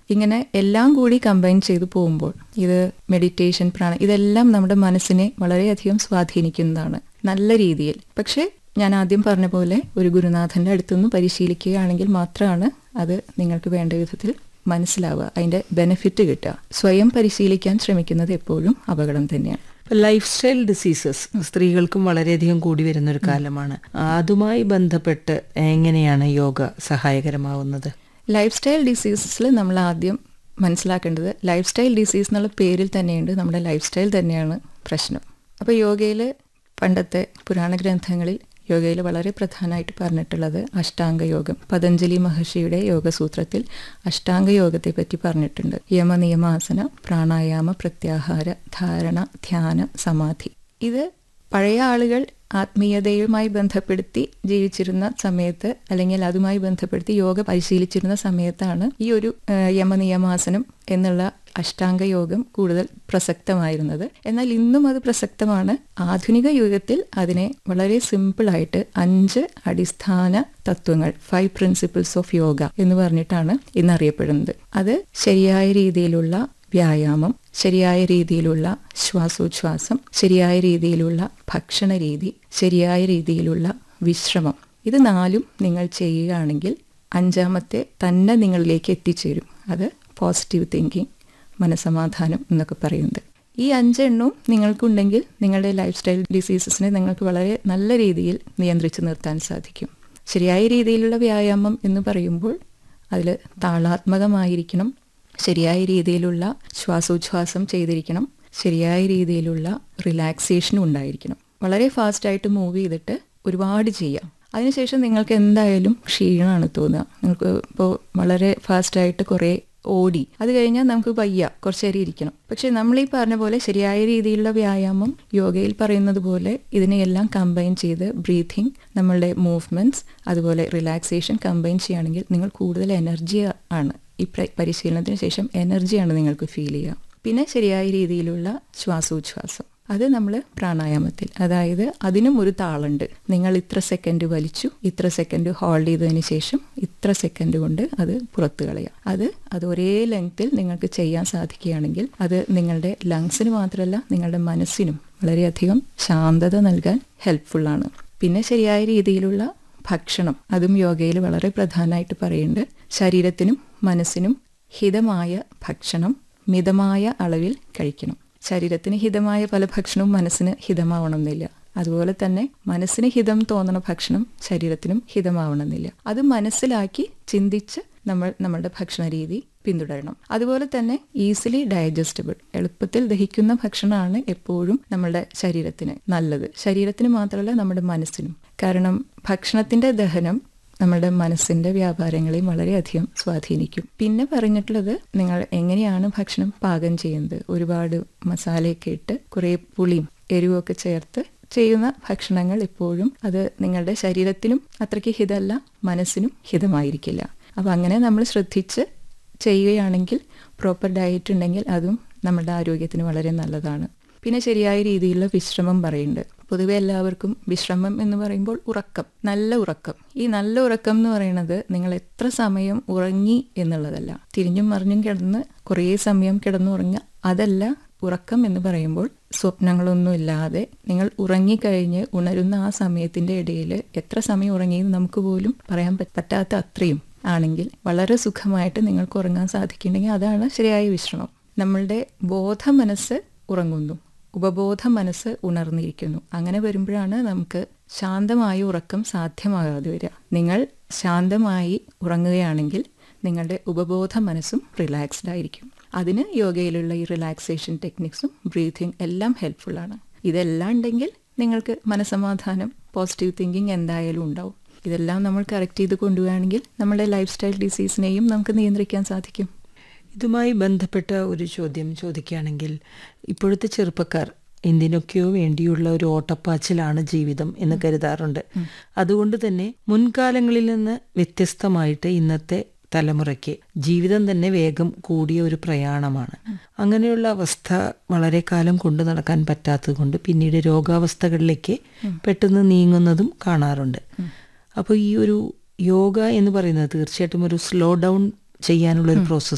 ഇങ്ങനെ എല്ലാം കൂടി കമ്പൈൻ ചെയ്തു പോകുമ്പോൾ ഇത് മെഡിറ്റേഷൻ പ്രാണ ഇതെല്ലാം നമ്മുടെ മനസ്സിനെ വളരെയധികം സ്വാധീനിക്കുന്നതാണ് നല്ല രീതിയിൽ പക്ഷേ ഞാൻ ആദ്യം പറഞ്ഞ പോലെ ഒരു ഗുരുനാഥന്റെ അടുത്തുനിന്ന് പരിശീലിക്കുകയാണെങ്കിൽ മാത്രമാണ് അത് നിങ്ങൾക്ക് വേണ്ട വിധത്തിൽ മനസ്സിലാവുക അതിന്റെ ബെനിഫിറ്റ് കിട്ടുക സ്വയം പരിശീലിക്കാൻ ശ്രമിക്കുന്നത് എപ്പോഴും അപകടം തന്നെയാണ് ലൈഫ് സ്റ്റൈൽ ഡിസീസസ് സ്ത്രീകൾക്കും വളരെയധികം കൂടി വരുന്ന ഒരു കാലമാണ് അതുമായി ബന്ധപ്പെട്ട് എങ്ങനെയാണ് യോഗ സഹായകരമാവുന്നത് ലൈഫ് സ്റ്റൈൽ ഡിസീസസിൽ നമ്മൾ ആദ്യം മനസ്സിലാക്കേണ്ടത് ലൈഫ് സ്റ്റൈൽ ഡിസീസ് എന്നുള്ള പേരിൽ തന്നെയുണ്ട് നമ്മുടെ ലൈഫ് സ്റ്റൈൽ തന്നെയാണ് പ്രശ്നം അപ്പോൾ യോഗയിൽ പണ്ടത്തെ പുരാണ ഗ്രന്ഥങ്ങളിൽ യോഗയിൽ വളരെ പ്രധാനമായിട്ട് പറഞ്ഞിട്ടുള്ളത് അഷ്ടാംഗ യോഗം പതഞ്ജലി മഹർഷിയുടെ യോഗസൂത്രത്തിൽ അഷ്ടാംഗ യോഗത്തെ പറ്റി പറഞ്ഞിട്ടുണ്ട് യമ നിയമാസന പ്രാണായാമ പ്രത്യാഹാര ധാരണ ധ്യാന സമാധി ഇത് പഴയ ആളുകൾ ആത്മീയതയുമായി ബന്ധപ്പെടുത്തി ജീവിച്ചിരുന്ന സമയത്ത് അല്ലെങ്കിൽ അതുമായി ബന്ധപ്പെടുത്തി യോഗ പരിശീലിച്ചിരുന്ന സമയത്താണ് ഈ ഒരു യമനിയമാസനം എന്നുള്ള അഷ്ടാംഗ യോഗം കൂടുതൽ പ്രസക്തമായിരുന്നത് എന്നാൽ ഇന്നും അത് പ്രസക്തമാണ് ആധുനിക യുഗത്തിൽ അതിനെ വളരെ സിമ്പിളായിട്ട് അഞ്ച് അടിസ്ഥാന തത്വങ്ങൾ ഫൈവ് പ്രിൻസിപ്പിൾസ് ഓഫ് യോഗ എന്ന് പറഞ്ഞിട്ടാണ് ഇന്ന് അറിയപ്പെടുന്നത് അത് ശരിയായ രീതിയിലുള്ള വ്യായാമം ശരിയായ രീതിയിലുള്ള ശ്വാസോച്ഛ്വാസം ശരിയായ രീതിയിലുള്ള ഭക്ഷണ രീതി ശരിയായ രീതിയിലുള്ള വിശ്രമം ഇത് നാലും നിങ്ങൾ ചെയ്യുകയാണെങ്കിൽ അഞ്ചാമത്തെ തന്നെ നിങ്ങളിലേക്ക് എത്തിച്ചേരും അത് പോസിറ്റീവ് തിങ്കിങ് മനസമാധാനം എന്നൊക്കെ പറയുന്നത് ഈ അഞ്ചെണ്ണവും നിങ്ങൾക്കുണ്ടെങ്കിൽ നിങ്ങളുടെ ലൈഫ് സ്റ്റൈൽ ഡിസീസസിനെ നിങ്ങൾക്ക് വളരെ നല്ല രീതിയിൽ നിയന്ത്രിച്ചു നിർത്താൻ സാധിക്കും ശരിയായ രീതിയിലുള്ള വ്യായാമം എന്ന് പറയുമ്പോൾ അതിൽ താളാത്മകമായിരിക്കണം ശരിയായ രീതിയിലുള്ള ശ്വാസോച്ഛ്വാസം ചെയ്തിരിക്കണം ശരിയായ രീതിയിലുള്ള റിലാക്സേഷനും ഉണ്ടായിരിക്കണം വളരെ ഫാസ്റ്റായിട്ട് മൂവ് ചെയ്തിട്ട് ഒരുപാട് ചെയ്യാം അതിനുശേഷം നിങ്ങൾക്ക് എന്തായാലും ക്ഷീണമാണ് തോന്നുക നിങ്ങൾക്ക് ഇപ്പോൾ വളരെ ഫാസ്റ്റായിട്ട് കുറേ ഓടി അത് കഴിഞ്ഞാൽ നമുക്ക് വയ്യ കുറച്ച് നേരം ഇരിക്കണം പക്ഷെ നമ്മൾ ഈ പറഞ്ഞ പോലെ ശരിയായ രീതിയിലുള്ള വ്യായാമം യോഗയിൽ പറയുന്നത് പോലെ ഇതിനെയെല്ലാം കമ്പൈൻ ചെയ്ത് ബ്രീതിങ് നമ്മളുടെ മൂവ്മെന്റ്സ് അതുപോലെ റിലാക്സേഷൻ കമ്പൈൻ ചെയ്യുകയാണെങ്കിൽ നിങ്ങൾ കൂടുതൽ എനർജി ആണ് ഈ പരിശീലനത്തിന് ശേഷം എനർജിയാണ് നിങ്ങൾക്ക് ഫീൽ ചെയ്യുക പിന്നെ ശരിയായ രീതിയിലുള്ള ശ്വാസോച്ഛ്വാസം അത് നമ്മൾ പ്രാണായാമത്തിൽ അതായത് അതിനും ഒരു താളുണ്ട് നിങ്ങൾ ഇത്ര സെക്കൻഡ് വലിച്ചു ഇത്ര സെക്കൻഡ് ഹോൾഡ് ചെയ്തതിന് ശേഷം ഇത്ര സെക്കൻഡ് കൊണ്ട് അത് പുറത്തു കളയാം അത് അത് ഒരേ ലെങ്ത്തിൽ നിങ്ങൾക്ക് ചെയ്യാൻ സാധിക്കുകയാണെങ്കിൽ അത് നിങ്ങളുടെ ലങ്സിന് മാത്രമല്ല നിങ്ങളുടെ മനസ്സിനും വളരെയധികം ശാന്തത നൽകാൻ ഹെൽപ്ഫുള്ളാണ് പിന്നെ ശരിയായ രീതിയിലുള്ള ഭക്ഷണം അതും യോഗയിൽ വളരെ പ്രധാനമായിട്ട് പറയുന്നുണ്ട് ശരീരത്തിനും മനസ്സിനും ഹിതമായ ഭക്ഷണം മിതമായ അളവിൽ കഴിക്കണം ശരീരത്തിന് ഹിതമായ പല ഭക്ഷണവും മനസ്സിന് ഹിതമാവണമെന്നില്ല അതുപോലെ തന്നെ മനസ്സിന് ഹിതം തോന്നണ ഭക്ഷണം ശരീരത്തിനും ഹിതമാവണമെന്നില്ല അത് മനസ്സിലാക്കി ചിന്തിച്ച് നമ്മൾ നമ്മുടെ ഭക്ഷണ രീതി പിന്തുടരണം അതുപോലെ തന്നെ ഈസിലി ഡൈജസ്റ്റബിൾ എളുപ്പത്തിൽ ദഹിക്കുന്ന ഭക്ഷണമാണ് എപ്പോഴും നമ്മുടെ ശരീരത്തിന് നല്ലത് ശരീരത്തിന് മാത്രമല്ല നമ്മുടെ മനസ്സിനും കാരണം ഭക്ഷണത്തിന്റെ ദഹനം നമ്മുടെ മനസ്സിന്റെ വ്യാപാരങ്ങളെയും വളരെയധികം സ്വാധീനിക്കും പിന്നെ പറഞ്ഞിട്ടുള്ളത് നിങ്ങൾ എങ്ങനെയാണ് ഭക്ഷണം പാകം ചെയ്യുന്നത് ഒരുപാട് മസാലയൊക്കെ ഇട്ട് കുറേ പുളിയും എരിവൊക്കെ ചേർത്ത് ചെയ്യുന്ന ഭക്ഷണങ്ങൾ എപ്പോഴും അത് നിങ്ങളുടെ ശരീരത്തിനും അത്രയ്ക്ക് ഹിതമല്ല മനസ്സിനും ഹിതമായിരിക്കില്ല അപ്പം അങ്ങനെ നമ്മൾ ശ്രദ്ധിച്ച് ചെയ്യുകയാണെങ്കിൽ പ്രോപ്പർ ഡയറ്റ് ഉണ്ടെങ്കിൽ അതും നമ്മുടെ ആരോഗ്യത്തിന് വളരെ നല്ലതാണ് പിന്നെ ശരിയായ രീതിയിലുള്ള വിശ്രമം പറയുന്നുണ്ട് പൊതുവെ എല്ലാവർക്കും വിശ്രമം എന്ന് പറയുമ്പോൾ ഉറക്കം നല്ല ഉറക്കം ഈ നല്ല ഉറക്കം എന്ന് പറയുന്നത് നിങ്ങൾ എത്ര സമയം ഉറങ്ങി എന്നുള്ളതല്ല തിരിഞ്ഞും മറിഞ്ഞും കിടന്ന് കുറേ സമയം കിടന്നുറങ്ങുക അതല്ല ഉറക്കം എന്ന് പറയുമ്പോൾ സ്വപ്നങ്ങളൊന്നും ഇല്ലാതെ നിങ്ങൾ ഉറങ്ങിക്കഴിഞ്ഞ് ഉണരുന്ന ആ സമയത്തിന്റെ ഇടയിൽ എത്ര സമയം ഉറങ്ങിയെന്ന് നമുക്ക് പോലും പറയാൻ പറ്റാത്ത അത്രയും ആണെങ്കിൽ വളരെ സുഖമായിട്ട് നിങ്ങൾക്ക് ഉറങ്ങാൻ സാധിക്കുന്നുണ്ടെങ്കിൽ അതാണ് ശരിയായ വിശ്രമം നമ്മളുടെ ബോധ മനസ്സ് ഉറങ്ങുന്നു ഉപബോധ മനസ്സ് ഉണർന്നിരിക്കുന്നു അങ്ങനെ വരുമ്പോഴാണ് നമുക്ക് ശാന്തമായ ഉറക്കം സാധ്യമാകാതെ വരിക നിങ്ങൾ ശാന്തമായി ഉറങ്ങുകയാണെങ്കിൽ നിങ്ങളുടെ ഉപബോധ മനസ്സും റിലാക്സ്ഡ് ആയിരിക്കും അതിന് യോഗയിലുള്ള ഈ റിലാക്സേഷൻ ടെക്നിക്സും ബ്രീതിങ് എല്ലാം ഹെൽപ്ഫുള്ളാണ് ഇതെല്ലാം ഉണ്ടെങ്കിൽ നിങ്ങൾക്ക് മനസമാധാനം പോസിറ്റീവ് തിങ്കിങ് എന്തായാലും ഉണ്ടാവും ഇതെല്ലാം നമ്മൾ കറക്റ്റ് ചെയ്ത് കൊണ്ടുപോവുകയാണെങ്കിൽ നമ്മുടെ ലൈഫ് സ്റ്റൈൽ ഡിസീസിനെയും നമുക്ക് നിയന്ത്രിക്കാൻ സാധിക്കും ഇതുമായി ബന്ധപ്പെട്ട ഒരു ചോദ്യം ചോദിക്കുകയാണെങ്കിൽ ഇപ്പോഴത്തെ ചെറുപ്പക്കാർ എന്തിനൊക്കെയോ വേണ്ടിയുള്ള ഒരു ഓട്ടപ്പാച്ചിലാണ് ജീവിതം എന്ന് കരുതാറുണ്ട് അതുകൊണ്ട് തന്നെ മുൻകാലങ്ങളിൽ നിന്ന് വ്യത്യസ്തമായിട്ട് ഇന്നത്തെ തലമുറയ്ക്ക് ജീവിതം തന്നെ വേഗം കൂടിയ ഒരു പ്രയാണമാണ് അങ്ങനെയുള്ള അവസ്ഥ വളരെ കാലം കൊണ്ടു നടക്കാൻ പറ്റാത്തത് കൊണ്ട് പിന്നീട് രോഗാവസ്ഥകളിലേക്ക് പെട്ടെന്ന് നീങ്ങുന്നതും കാണാറുണ്ട് അപ്പോൾ ഈ ഒരു യോഗ എന്ന് പറയുന്നത് തീർച്ചയായിട്ടും ഒരു സ്ലോ ഡൗൺ ചെയ്യാനുള്ള ഒരു പ്രോസസ്സ്